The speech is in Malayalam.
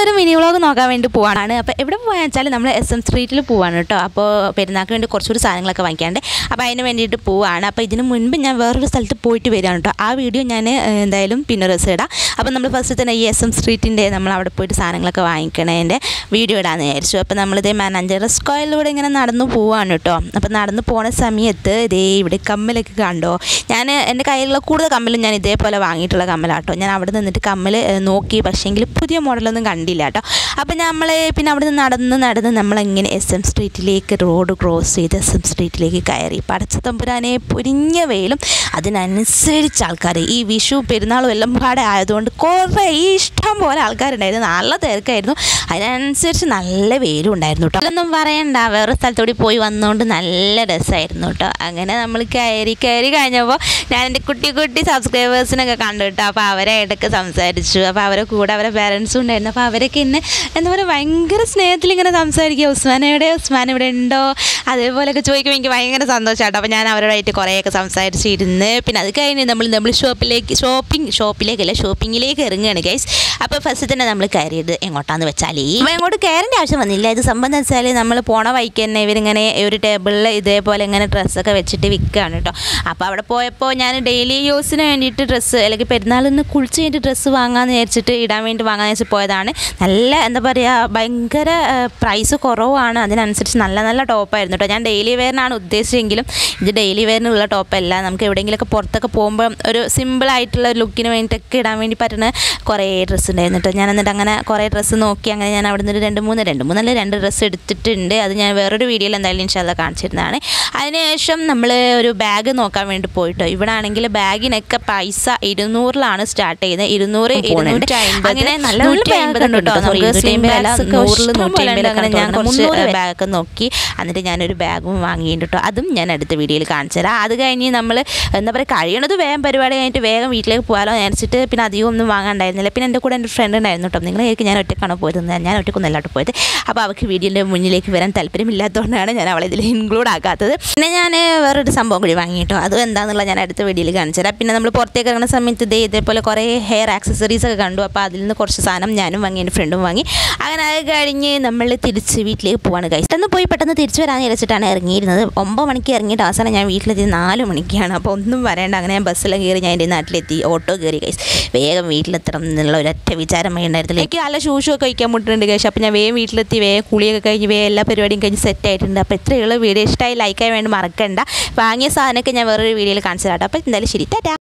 ഇന്നൊരു മിനി വ്ളോഗ് നോക്കാൻ വേണ്ടി പോവാണ് അപ്പോൾ എവിടെ പോകാന്ന് വെച്ചാൽ നമ്മൾ എസ് എം സ്ട്രീറ്റിൽ പോവാണ് കേട്ടോ അപ്പോൾ പെരുന്നാൾക്ക് വേണ്ടി കുറച്ചുകൂടി സാധനങ്ങളൊക്കെ വാങ്ങിക്കാണ്ട് അപ്പോൾ അതിന് വേണ്ടിയിട്ട് പോവാണ് അപ്പോൾ ഇതിന് മുൻപ് ഞാൻ വേറൊരു സ്ഥലത്ത് പോയിട്ട് വരികയാണ് കേട്ടോ ആ വീഡിയോ ഞാൻ ഏഹ്, എന്തായാലും പിന്നെ ഒരു ദിവസം ഇടാം അപ്പോൾ നമ്മൾ ഫസ്റ്റ് തന്നെ ഈ എസ് എം സ്ട്രീറ്റിൻ്റെ നമ്മൾ അവിടെ പോയിട്ട് സാധനങ്ങളൊക്കെ വാങ്ങിക്കണതിൻ്റെ വീഡിയോ ഇടാമെന്ന് വിചാരിച്ചു അപ്പോൾ നമ്മളിതേ മാനഞ്ചേര സ്ക്വയറിലൂടെ ഇങ്ങനെ നടന്നു പോവാണ് കേട്ടോ അപ്പോൾ നടന്നു പോണ സമയത്ത് ഇതേ ഇവിടെ കമ്മലൊക്കെ കണ്ടോ ഞാൻ എൻ്റെ കയ്യിലുള്ള കൂടുതൽ കമ്മലും ഞാൻ ഇതേപോലെ വാങ്ങിയിട്ടുള്ള കമ്മലാട്ടോ ഞാൻ അവിടെ നിന്നിട്ട് കമ്മൽ ഏഹ്, നോക്കി പക്ഷേങ്കിൽ പുതിയ മോഡലൊന്നും കണ്ടില്ല കേട്ടോ അപ്പോൾ നമ്മൾ പിന്നെ അവിടെ നിന്ന് നടന്ന് നടന്ന് നമ്മളിങ്ങനെ എസ് എം സ്ട്രീറ്റിലേക്ക് റോഡ് ക്രോസ് ചെയ്ത് എസ് എം സ്ട്രീറ്റിലേക്ക് കയറി പടച്ച തമ്പുരാനെ പൊരിഞ്ഞ വെയിലും അതിനനുസരിച്ച് ആൾക്കാർ ഈ വിഷു പെരുന്നാളും എല്ലാം പാടെ ആയതുകൊണ്ട് കുറേ ഇഷ്ടം പോലെ ആൾക്കാരുണ്ടായിരുന്നു നല്ല തിരക്കായിരുന്നു അതിനനുസരിച്ച് നല്ല വെയിലും ഉണ്ടായിരുന്നു കേട്ടോ അതൊന്നും പറയണ്ട വേറെ സ്ഥലത്തൂടി പോയി വന്നുകൊണ്ട് നല്ല രസമായിരുന്നു കേട്ടോ അങ്ങനെ നമ്മൾ കയറി കയറി കഴിഞ്ഞപ്പോൾ ഞാൻ എൻ്റെ കുട്ടി കുട്ടി സബ്സ്ക്രൈബേഴ്സിനൊക്കെ കണ്ടു കേട്ടോ അപ്പോൾ അവരായിട്ടൊക്കെ സംസാരിച്ചു അപ്പോൾ അവരെ കൂടെ അവരെ പേരൻസും ഉണ്ടായിരുന്നു അപ്പോൾ അവരൊക്കെ എന്നെ എന്താ പറയുക ഭയങ്കര സ്നേഹത്തിൽ ഇങ്ങനെ സംസാരിക്കുക ഉസ്മാൻ എവിടെ ഉസ്മാൻ ഇവിടെ ഉണ്ടോ അതേപോലെയൊക്കെ ചോദിക്കുമ്പോൾ എനിക്ക് ഭയങ്കര സന്തോഷമാട്ടോ അപ്പോൾ ഞാൻ അവരോടായിട്ട് കുറേയൊക്കെ സംസാരിച്ചിരുന്ന് പിന്നെ അത് കഴിഞ്ഞ് നമ്മൾ നമ്മൾ ഷോപ്പിലേക്ക് ഷോപ്പിംഗ് ഷോപ്പിലേക്കല്ല ഷോപ്പിങ്ങിലേക്ക് ഇറങ്ങുകയാണ് ഗൈസ് അപ്പോൾ ഫസ്റ്റ് തന്നെ നമ്മൾ കയറിയത് എങ്ങോട്ടാന്ന് വെച്ചാൽ അപ്പോൾ എങ്ങോട്ട് കയറേണ്ട ആവശ്യം വന്നില്ല ഇത് സംഭവം എന്ന് വെച്ചാൽ നമ്മൾ പോണ വഴിക്ക് തന്നെ ഇവരിങ്ങനെ ഒരു ടേബിളിൽ ഇതേപോലെ ഇങ്ങനെ ഡ്രസ്സൊക്കെ വെച്ചിട്ട് വിൽക്കുകയാണ് കേട്ടോ അപ്പോൾ അവിടെ പോയപ്പോൾ ഞാൻ ഡെയിലി യൂസിന് വേണ്ടിയിട്ട് ഡ്രസ്സ് അല്ലെങ്കിൽ പെരുന്നാളിന്ന് കുളിച്ച് കഴിഞ്ഞിട്ട് ഡ്രസ്സ് വാങ്ങാമെന്ന് വിചാരിച്ചിട്ട് ഇടാൻ വേണ്ടി വാങ്ങാമെന്ന് വെച്ച് പോയതാണ് നല്ല എന്താ പറയുക ഭയങ്കര പ്രൈസ് കുറവാണ് അതിനനുസരിച്ച് നല്ല നല്ല ടോപ്പായിരുന്നു കേട്ടോ ഞാൻ ഡെയിലി വെയറിനാണ് ഉദ്ദേശിച്ചെങ്കിലും ഇത് ഡെയിലി വെയറിനുള്ള ടോപ്പല്ല നമുക്ക് എവിടെയെങ്കിലുമൊക്കെ പുറത്തൊക്കെ പോകുമ്പോൾ ഒരു സിമ്പിളായിട്ടുള്ള ലുക്കിന് വേണ്ടിയിട്ടൊക്കെ ഇടാൻ വേണ്ടി പറ്റുന്ന കുറേ ഡ്രസ്സ് ഉണ്ടായിരുന്നു കേട്ടോ ഞാൻ എന്നിട്ട് അങ്ങനെ കുറേ ഡ്രസ്സ് നോക്കി അങ്ങനെ ഞാൻ അവിടെ നിന്ന് രണ്ട് മൂന്ന് രണ്ട് മൂന്നല്ല രണ്ട് ഡ്രസ്സ് എടുത്തിട്ടുണ്ട് അത് ഞാൻ വേറൊരു വീഡിയോയിൽ എന്തായാലും ഇൻഷാല്ല കാണിച്ചിരുന്നതാണ് അതിനുശേഷം നമ്മൾ ഒരു ബാഗ് നോക്കാൻ വേണ്ടി പോയിട്ടോ ഇവിടെ ആണെങ്കിൽ ബാഗിനൊക്കെ പൈസ ഇരുന്നൂറിലാണ് സ്റ്റാർട്ട് ചെയ്യുന്നത് ഇരുന്നൂറ് ഇരുന്നൂറ്റി അമ്പത് അങ്ങനെ നല്ല നൂറ്റി അമ്പത് ഉണ്ട് കേട്ടോ നമുക്ക് സ്ലിം ബാഗ്സ് നൂറിൽ നൂറ്റി അമ്പത് അങ്ങനെ ഞാൻ കുറച്ച് ബാഗൊക്കെ നോക്കി എന്നിട്ട് ഞാനൊരു ബാഗും വാങ്ങിയിട്ടുണ്ട് കേട്ടോ അതും ഞാൻ അടുത്ത വീഡിയോയിൽ കാണിച്ചു തരാം അത് കഴിഞ്ഞ് നമ്മൾ എന്താ പറയുക കഴിയണത് വേഗം പരിപാടി കഴിഞ്ഞിട്ട് വേഗം വീട്ടിലേക്ക് പോകാലോ വിചാരിച്ചിട്ട് പിന്നെ അധികം ഒന്നും വാങ്ങാണ്ടായിരുന്നില്ല പിന്നെ എൻ്റെ കൂടെ എൻ്റെ ഫ്രണ്ട് ഉണ്ടായിരുന്നു കേട്ടോ നിങ്ങളേക്ക് ഞാൻ ഒറ്റക്കാണ് പോയത് ഞാൻ ഒറ്റക്കൊന്നല്ലാട്ട് പോയത് അപ്പോൾ അവൾക്ക് വീഡിയോൻ്റെ മുന്നിലേക്ക് വരാൻ താല്പര്യമില്ലാത്തതുകൊണ്ടാണ് ഞാൻ അവളെ ഇതിൽ ഇൻക്ലൂഡ് ആക്കാത്തത് പിന്നെ ഞാൻ വേറൊരു സംഭവം കൂടി വാങ്ങി കേട്ടോ അത് എന്താണെന്നുള്ള ഞാൻ അടുത്ത വീഡിയോയിൽ കാണിച്ചു തരാം പിന്നെ നമ്മൾ പുറത്തേക്ക് ഇറങ്ങുന്ന സമയത്ത് ഇതേ ഇതേപോലെ കുറേ ഹെയർ ആക്സസറീസ് ഒക്കെ കണ്ടു അപ്പോൾ അതിൽ നിന്ന് കുറച്ച് സാധനം ഞാനും വാങ്ങി എൻ്റെ ഫ്രണ്ടും വാങ്ങി അങ്ങനെ അത് കഴിഞ്ഞ് നമ്മൾ തിരിച്ച് വീട്ടിലേക്ക് പോവാണ് കഴിച്ചു പെട്ടെന്ന് പോയി പെട്ടെന്ന് തിരിച്ചു വരാമെന്ന് വിചാരിച്ചിട്ടാണ് ഇറങ്ങിയിരുന്നത് ഒമ്പത് മണിക്ക് ഇറങ്ങിയിട്ട് അവസാനം ഞാൻ വീട്ടിലെത്തി നാല് മണിക്കാണ് അപ്പോൾ ഒന്നും പറയണ്ട അങ്ങനെ ഞാൻ ബസ്സിലും കയറി ഞാൻ എൻ്റെ നാട്ടിലെത്തി ഓട്ടോ കയറി കഴിച്ചു വേഗം വീട്ടിലെത്തണം എന്നുള്ള ഒരൊറ്റ വിചാരമേ ഉണ്ടായിരുന്നില്ല എനിക്ക് നല്ല ഷൂഷു ഒക്കെ വയ്ക്കാൻ മുട്ടുണ്ട് കഴിച്ചു അപ്പോൾ ഞാൻ വേഗം വീട്ടിലെത്തി വേഗം കുളിയൊക്കെ കഴിഞ്ഞ് വേഗം എല്ലാ പരിപാടിയും കഴിഞ്ഞ് സെറ്റ് ആയിട്ടുണ്ട് അപ്പോൾ ഇത്രയുള്ള വീഡിയോ ഇഷ്ടമായി ലൈക്കായി വേണ്ടി മറക്കണ്ട വാങ്ങിയ സാധനമൊക്കെ ഞാൻ വേറൊരു വീഡിയോയിൽ കാണിച്ചു തരാം കേട്ടോ അപ്പോൾ എന്തായാലും ശരി ടാറ്റാ